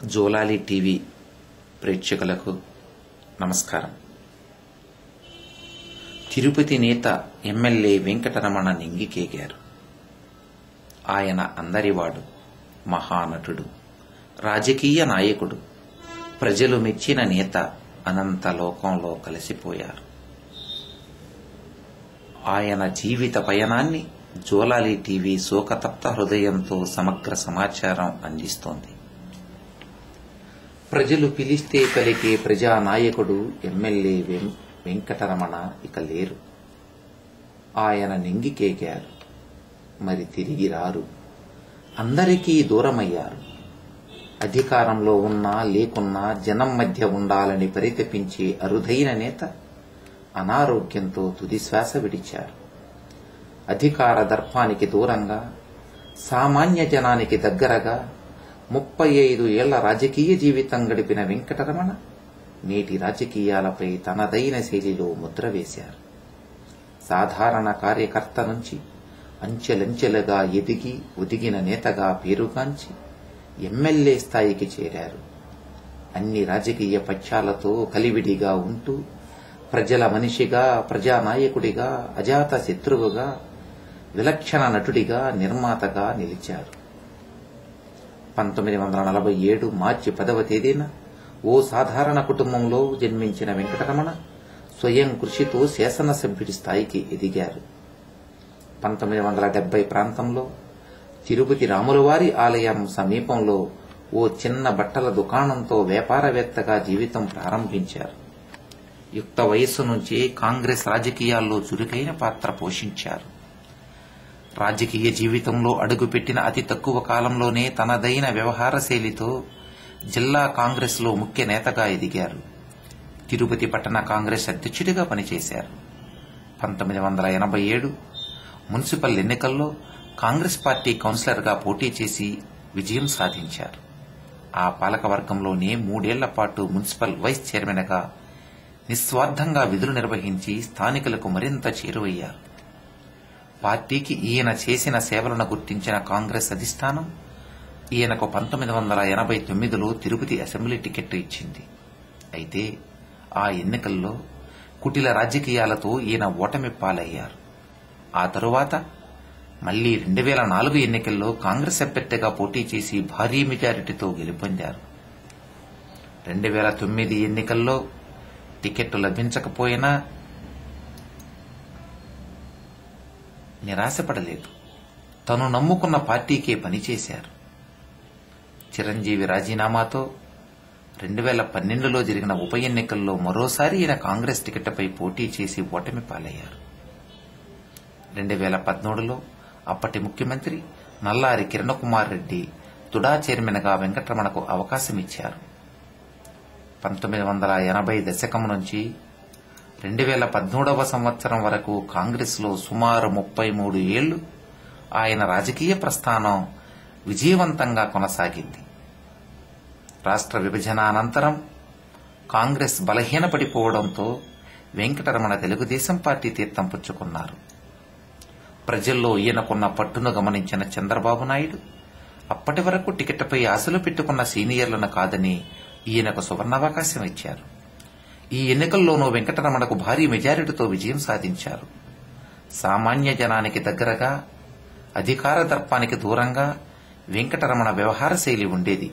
జోలాలి టీవీ ప్రేక్షకులకు నమస్కారం తిరుపతి నేత ఎమ్మెల్యే వెంకటరమణ నింగికేగారు ఆయన అందరివాడు మహానటుడు రాజకీయ నాయకుడు ప్రజలు మెచ్చిన నేత అనంత లోకంలో కలిసిపోయారు ఆయన జీవిత పయనాన్ని జోలాలి టీవీ శోకతప్త హృదయంతో సమగ్ర సమాచారం అందిస్తోంది ప్రజలు పిలిస్తే పలికే ప్రజానాయకుడు ఎమ్మెల్యే వెం- వెంకటరమణ ఇక లేరు ఆయన నింగికేగారు మరి తిరిగి రారు అందరికీ దూరమయ్యారు అధికారంలో ఉన్నా లేకున్నా జనం మధ్య ఉండాలని పరితపించే అరుదైన నేత అనారోగ్యంతో తుది శ్వాస విడిచారు అధికార దర్పానికి దూరంగా సామాన్య జనానికి దగ్గరగా ముప్పై ఐదు ఏళ్ల రాజకీయ జీవితం గడిపిన వెంకటరమణ నేటి రాజకీయాలపై తనదైన శైలిలో ముద్ర వేశారు సాధారణ కార్యకర్త నుంచి అంచెలంచెలుగా ఎదిగి ఒదిగిన నేతగా పేరుగాంచి ఎమ్మెల్యే స్థాయికి చేరారు అన్ని రాజకీయ పక్షాలతో కలివిడిగా ఉంటూ ప్రజల మనిషిగా ప్రజానాయకుడిగా అజాత శత్రువుగా విలక్షణ నటుడిగా నిర్మాతగా నిలిచారు పంతొమ్మిది వందల నలభై ఏడు మార్చి పదవ తేదీన ఓ సాధారణ కుటుంబంలో జన్మించిన వెంకటరమణ స్వయం కృషితో శాసనసభ్యుడి స్థాయికి ఎదిగారు పంతొమ్మిది వందల డెబ్బై ప్రాంతంలో తిరుపతి రాములవారి ఆలయం సమీపంలో ఓ చిన్న బట్టల దుకాణంతో వ్యాపారవేత్తగా జీవితం ప్రారంభించారు యుక్త వయస్సు నుంచి కాంగ్రెస్ రాజకీయాల్లో చురుకైన పాత్ర పోషించారు రాజకీయ జీవితంలో అడుగుపెట్టిన అతి తక్కువ కాలంలోనే తనదైన వ్యవహార శైలితో జిల్లా కాంగ్రెస్లో ముఖ్య నేతగా ఎదిగారు తిరుపతి పట్టణ కాంగ్రెస్ అధ్యక్షుడిగా పనిచేశారు పంతొమ్మిది వందల ఎనభై ఏడు మున్సిపల్ ఎన్నికల్లో కాంగ్రెస్ పార్టీ కౌన్సిలర్గా పోటీ చేసి విజయం సాధించారు ఆ పాలకవర్గంలోనే మూడేళ్ల పాటు మున్సిపల్ వైస్ చైర్మన్గా నిస్వార్థంగా విధులు నిర్వహించి స్థానికులకు మరింత చేరువయ్యారు పార్టీకి ఈయన చేసిన సేవలను గుర్తించిన కాంగ్రెస్ అధిష్టానం ఈయనకు పంతొమ్మిది వందల ఎనభై తొమ్మిదిలో తిరుపతి అసెంబ్లీ టికెట్ ఇచ్చింది అయితే ఆ ఎన్నికల్లో కుటిల రాజకీయాలతో ఈయన ఓటమి పాలయ్యారు ఆ తరువాత మళ్లీ రెండు వేల నాలుగు ఎన్నికల్లో కాంగ్రెస్ అభ్యర్థిగా పోటీ చేసి భారీ మెజారిటీతో గెలుపొందారు రెండు వేల తొమ్మిది ఎన్నికల్లో టికెట్ లభించకపోయినా నిరాశపడలేదు తను నమ్ముకున్న పార్టీకే పనిచేశారు చిరంజీవి రాజీనామాతో రెండు వేల పన్నెండులో జరిగిన ఉప ఎన్నికల్లో మరోసారి ఈయన కాంగ్రెస్ టికెట్పై పోటీ చేసి ఓటమి పాలయ్యారు రెండు వేల పదమూడులో అప్పటి ముఖ్యమంత్రి నల్లారి కిరణకుమార్ రెడ్డి తుడా చైర్మన్గా వెంకటరమణకు అవకాశం ఇచ్చారు పంతొమ్మిది వందల ఎనభై దశకం నుంచి రెండు వేల పద్మూడవ సంవత్సరం వరకు కాంగ్రెస్లో సుమారు ముప్పై మూడు ఏళ్లు ఆయన రాజకీయ ప్రస్థానం విజయవంతంగా కొనసాగింది రాష్ట్ర విభజన అనంతరం కాంగ్రెస్ బలహీనపడిపోవడంతో వెంకటరమణ తెలుగుదేశం పార్టీ తీర్థం పుచ్చుకున్నారు ప్రజల్లో ఈయనకున్న పట్టును గమనించిన చంద్రబాబు నాయుడు అప్పటి వరకు టికెట్పై ఆశలు పెట్టుకున్న సీనియర్లను కాదని ఈయనకు సువర్ణావకాశం ఇచ్చారు ఈ ఎన్నికల్లోనూ వెంకటరమణకు భారీ మెజారిటీతో విజయం సాధించారు సామాన్య జనానికి దగ్గరగా అధికార దర్పానికి దూరంగా వెంకటరమణ వ్యవహార శైలి ఉండేది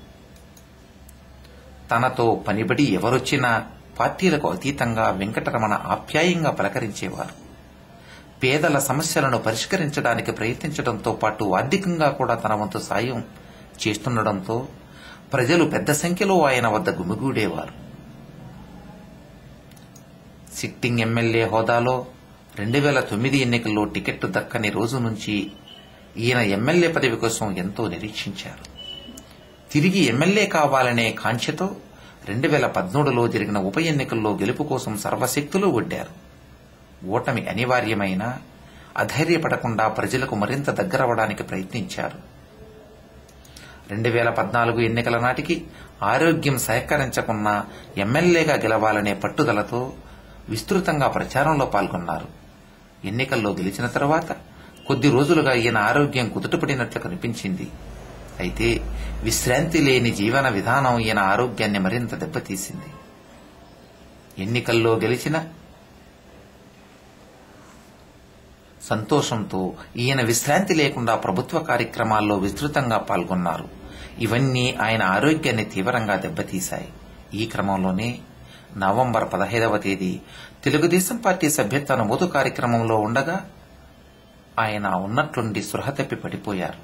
తనతో పనిబడి ఎవరొచ్చినా పార్టీలకు అతీతంగా వెంకటరమణ ఆప్యాయంగా పలకరించేవారు పేదల సమస్యలను పరిష్కరించడానికి ప్రయత్నించడంతో పాటు ఆర్థికంగా కూడా తన వంతు సాయం చేస్తుండటంతో ప్రజలు పెద్ద సంఖ్యలో ఆయన వద్ద గుమిగూడేవారు సిట్టింగ్ ఎమ్మెల్యే హోదాలో రెండు వేల తొమ్మిది ఎన్నికల్లో టికెట్ దక్కని రోజు నుంచి ఈయన ఎమ్మెల్యే పదవి కోసం ఎంతో నిరీక్షించారు తిరిగి ఎమ్మెల్యే కావాలనే కాంక్షతో రెండు వేల పద్మూడులో జరిగిన ఉప ఎన్నికల్లో గెలుపు కోసం సర్వశక్తులు ఒడ్డారు ఓటమి అనివార్యమైన అధైర్యపడకుండా ప్రజలకు మరింత దగ్గరవడానికి ప్రయత్నించారు రెండు వేల పద్నాలుగు ఎన్నికల నాటికి ఆరోగ్యం సహకరించకున్నా ఎమ్మెల్యేగా గెలవాలనే పట్టుదలతో విస్తృతంగా ప్రచారంలో పాల్గొన్నారు ఎన్నికల్లో గెలిచిన తరువాత కొద్ది రోజులుగా ఈయన ఆరోగ్యం కుదుటపడినట్లు కనిపించింది అయితే విశ్రాంతి లేని జీవన విధానం ఈయన ఆరోగ్యాన్ని మరింత దెబ్బతీసింది ఎన్నికల్లో గెలిచిన సంతోషంతో ఈయన విశ్రాంతి లేకుండా ప్రభుత్వ కార్యక్రమాల్లో విస్తృతంగా పాల్గొన్నారు ఇవన్నీ ఆయన ఆరోగ్యాన్ని తీవ్రంగా దెబ్బతీశాయి ఈ క్రమంలోనే నవంబర్ పదహైదవ తేదీ తెలుగుదేశం పార్టీ సభ్యత్వ నమోదు కార్యక్రమంలో ఉండగా ఆయన ఉన్నట్లుండి స్పృహ తప్పి పడిపోయారు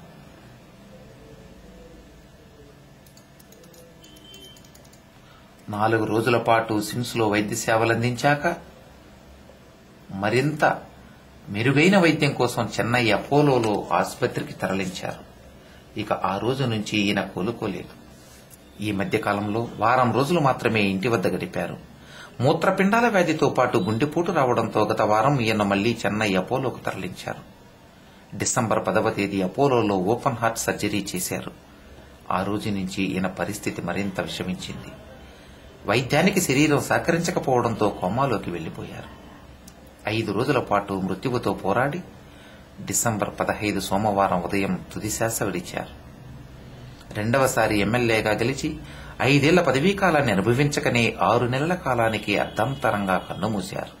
నాలుగు రోజుల పాటు సిమ్స్లో వైద్య సేవలందించాక మరింత మెరుగైన వైద్యం కోసం చెన్నై అపోలోలో ఆసుపత్రికి తరలించారు ఇక ఆ రోజు నుంచి ఈయన కోలుకోలేదు ఈ మధ్య కాలంలో వారం రోజులు మాత్రమే ఇంటి వద్ద గడిపారు మూత్రపిండాల వ్యాధితో పాటు గుండెపోటు రావడంతో గత వారం ఈయన మళ్లీ చెన్నై అపోలోకు తరలించారు డిసెంబర్ పదవ తేదీ అపోలోలో ఓపెన్ హార్ట్ సర్జరీ చేశారు ఆ రోజు నుంచి ఈయన పరిస్థితి మరింత విషమించింది వైద్యానికి శరీరం సహకరించకపోవడంతో కోమాలోకి వెళ్లిపోయారు ఐదు రోజుల పాటు మృత్యువుతో పోరాడి డిసెంబర్ పదహైదు సోమవారం ఉదయం తుదిశ్వాస విడిచారు రెండవసారి ఎమ్మెల్యేగా గెలిచి ఐదేళ్ల పదవీ కాలాన్ని అనుభవించకనే ఆరు నెలల కాలానికి అర్ధంతరంగా కన్నుమూశారు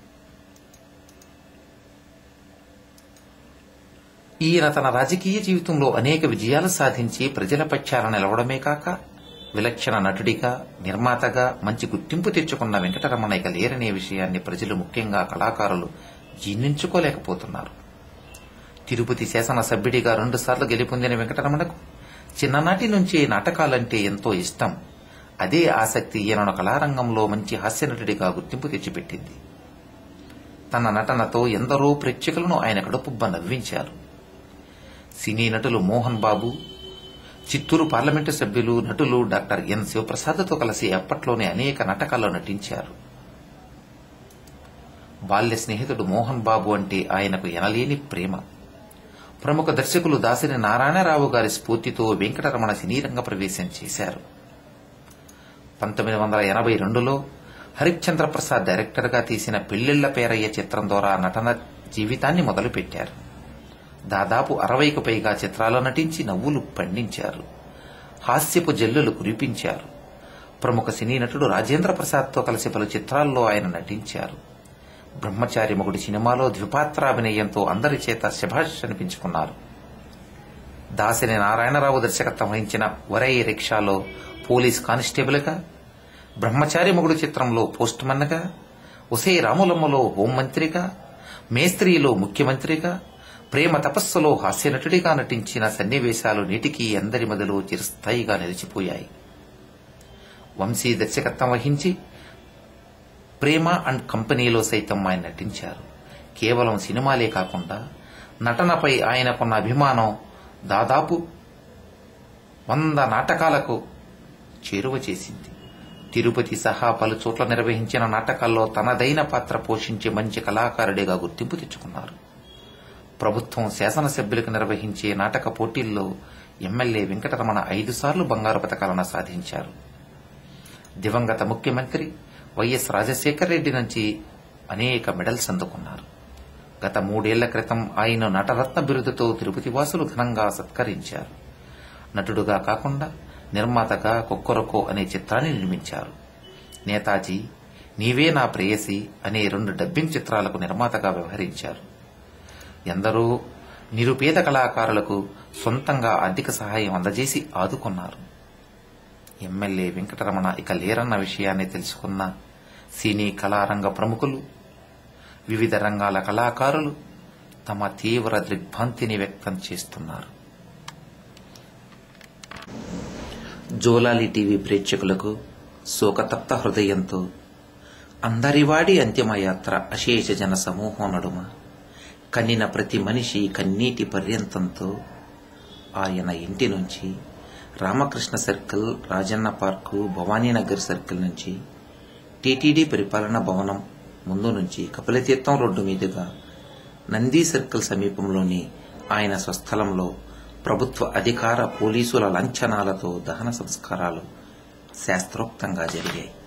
ఈయన తన రాజకీయ జీవితంలో అనేక విజయాలు సాధించి ప్రజల పక్షాన నిలవడమే కాక విలక్షణ నటుడిగా నిర్మాతగా మంచి గుర్తింపు తెచ్చుకున్న వెంకటరమణ ఇక లేరనే విషయాన్ని ప్రజలు ముఖ్యంగా కళాకారులు జీర్ణించుకోలేకపోతున్నారు తిరుపతి శాసనసభ్యుడిగా రెండుసార్లు గెలుపొందిన వెంకటరమణకు చిన్ననాటి నుంచే నాటకాలంటే ఎంతో ఇష్టం అదే ఆసక్తి ఈయనను కళారంగంలో మంచి హాస్యనటుడిగా గుర్తింపు తెచ్చిపెట్టింది తన నటనతో ఎందరో ప్రేక్షకులను ఆయన కడుపుబ్బ నవ్వించారు సినీ నటులు మోహన్ బాబు చిత్తూరు పార్లమెంటు సభ్యులు నటులు డాక్టర్ ఎన్ శివప్రసాద్తో కలిసి అప్పట్లోనే అనేక నాటకాల్లో నటించారు బాల్య స్నేహితుడు మోహన్ బాబు అంటే ఆయనకు ఎనలేని ప్రేమ ప్రముఖ దర్శకులు దాసిరి నారాయణరావు గారి స్ఫూర్తితో వెంకటరమణ సినీ రంగ ప్రవేశం చేశారు పంతొమ్మిది వందల ఎనభై రెండులో హరిశ్చంద్ర ప్రసాద్ డైరెక్టర్గా తీసిన పెళ్లిళ్ల పేరయ్య చిత్రం ద్వారా నటన జీవితాన్ని మొదలుపెట్టారు దాదాపు అరవైకు పైగా చిత్రాల్లో నటించి నవ్వులు పండించారు హాస్యపు జల్లులు కురిపించారు ప్రముఖ సినీ నటుడు రాజేంద్ర ప్రసాద్తో కలిసి పలు చిత్రాల్లో ఆయన నటించారు బ్రహ్మచారి మొగుడి సినిమాలో ద్విపాత్రాభినయంతో అందరి చేత శభాష్ అనిపించుకున్నారు దాసిని నారాయణరావు దర్శకత్వం వహించిన వరై రిక్షాలో పోలీస్ కానిస్టేబుల్గా బ్రహ్మచారి మొగుడు చిత్రంలో పోస్ట్ మన్గా ఉసే రాములమ్మలో హోంమంత్రిగా మేస్త్రీలో ముఖ్యమంత్రిగా ప్రేమ తపస్సులో హాస్యనటుడిగా నటించిన సన్నివేశాలు నేటికి అందరి మొదలు చిరస్థాయిగా నిలిచిపోయాయి వంశీ దర్శకత్వం వహించి ప్రేమ అండ్ కంపెనీలో సైతం ఆయన నటించారు కేవలం సినిమాలే కాకుండా నటనపై ఆయనకున్న అభిమానం దాదాపు వంద నాటకాలకు చేరువ చేసింది తిరుపతి సహా పలు చోట్ల నిర్వహించిన నాటకాల్లో తనదైన పాత్ర పోషించి మంచి కళాకారుడిగా గుర్తింపు తెచ్చుకున్నారు ప్రభుత్వం శాసనసభ్యులకు నిర్వహించే నాటక పోటీల్లో ఎమ్మెల్యే వెంకటరమణ ఐదు సార్లు బంగారు పథకాలను సాధించారు దివంగత ముఖ్యమంత్రి వైఎస్ రాజశేఖర రెడ్డి నుంచి అనేక మెడల్స్ అందుకున్నారు గత మూడేళ్ల క్రితం ఆయన నటరత్న బిరుదుతో తిరుపతి వాసులు ఘనంగా సత్కరించారు నటుడుగా కాకుండా నిర్మాతగా కొక్కరొకో అనే చిత్రాన్ని నిర్మించారు నేతాజీ నీవే నా ప్రేయసి అనే రెండు డబ్బింగ్ చిత్రాలకు నిర్మాతగా వ్యవహరించారు ఎందరో నిరుపేద కళాకారులకు సొంతంగా ఆర్థిక సహాయం అందజేసి ఆదుకున్నారు ఎమ్మెల్యే వెంకటరమణ ఇక లేరన్న విషయాన్ని తెలుసుకున్న సినీ కళారంగ ప్రముఖులు వివిధ రంగాల కళాకారులు తమ తీవ్ర దిగ్భ్రాంతిని వ్యక్తం చేస్తున్నారు జోలాలి టీవీ ప్రేక్షకులకు శోకతప్త హృదయంతో అందరివాడి అంతిమయాత్ర అశేష జన సమూహం నడుమ కన్నిన ప్రతి మనిషి కన్నీటి పర్యంతంతో ఆయన ఇంటి నుంచి Ramakrishna circle Rajanna park Bhavaninagar circle నుంచి టీటీడీ పరిపాలన భవనం ముందు నుంచి కపిలతీర్థం రోడ్డు మీదుగా నంది సర్కిల్ సమీపంలోని ఆయన స్వస్థలంలో ప్రభుత్వ అధికార పోలీసుల లాంఛనాలతో దహన సంస్కారాలు శాస్త్రోక్తంగా జరిగాయి